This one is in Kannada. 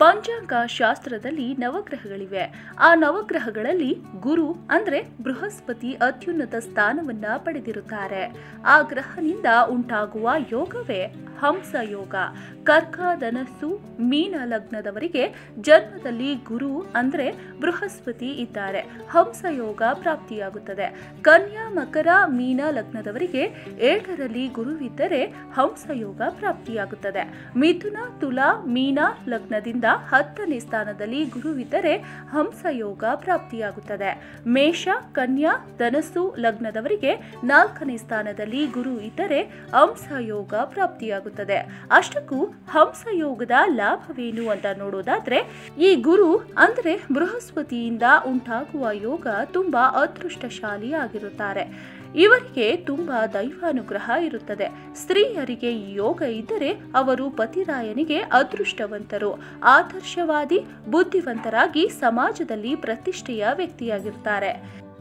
ಪಂಚಾಂಗ ಶಾಸ್ತ್ರದಲ್ಲಿ ನವಗ್ರಹಗಳಿವೆ ಆ ನವಗ್ರಹಗಳಲ್ಲಿ ಗುರು ಅಂದ್ರೆ ಬೃಹಸ್ಪತಿ ಅತ್ಯುನ್ನತ ಸ್ಥಾನವನ್ನ ಪಡೆದಿರುತ್ತಾರೆ ಆ ಗ್ರಹನಿಂದ ಉಂಟಾಗುವ ಯೋಗವೇ ಹಂಸ ಯೋಗ ಕರ್ಕ ಧನಸ್ಸು ಮೀನ ಲಗ್ನದವರಿಗೆ ಜನ್ಮದಲ್ಲಿ ಗುರು ಅಂದ್ರೆ ಬೃಹಸ್ಪತಿ ಇದ್ದಾರೆ ಹಂಸ ಯೋಗ ಪ್ರಾಪ್ತಿಯಾಗುತ್ತದೆ ಕನ್ಯಾ ಮಕರ ಮೀನ ಲಗ್ನದವರಿಗೆ ಏಳರಲ್ಲಿ ಗುರುವಿದ್ದರೆ ಹಂಸ ಯೋಗ ಪ್ರಾಪ್ತಿಯಾಗುತ್ತದೆ ಮಿಥುನ ತುಲಾ ಮೀನ ಲಗ್ನದಿಂದ ಹತ್ತನೇ ಸ್ಥಾನದಲ್ಲಿ ಗುರುವಿದ್ದರೆ ಹಂಸ ಯೋಗ ಪ್ರಾಪ್ತಿಯಾಗುತ್ತದೆ ಮೇಷ ಕನ್ಯಾ ಧನಸ್ಸು ಲಗ್ನದವರಿಗೆ ನಾಲ್ಕನೇ ಸ್ಥಾನದಲ್ಲಿ ಗುರು ಇದ್ದರೆ ಹಂಸ ಯೋಗ ಪ್ರಾಪ್ತಿಯಾಗುತ್ತದೆ ಅಷ್ಟಕ್ಕೂ ಹಂಸ ಯೋಗದ ಲಾಭವೇನು ಅಂತ ನೋಡೋದಾದ್ರೆ ಈ ಗುರು ಅಂದ್ರೆ ಬೃಹಸ್ಪತಿಯಿಂದ ಉಂಟಾಗುವ ಯೋಗ ತುಂಬಾ ಅದೃಷ್ಟಶಾಲಿ ಆಗಿರುತ್ತಾರೆ ಇವರಿಗೆ ತುಂಬಾ ದೈವಾನುಗ್ರಹ ಇರುತ್ತದೆ ಸ್ತ್ರೀಯರಿಗೆ ಈ ಯೋಗ ಇದ್ದರೆ ಅವರು ಪತಿರಾಯನಿಗೆ ಅದೃಷ್ಟವಂತರು ಆದರ್ಶವಾದಿ ಬುದ್ಧಿವಂತರಾಗಿ ಸಮಾಜದಲ್ಲಿ ಪ್ರತಿಷ್ಠೆಯ ವ್ಯಕ್ತಿಯಾಗಿರ್ತಾರೆ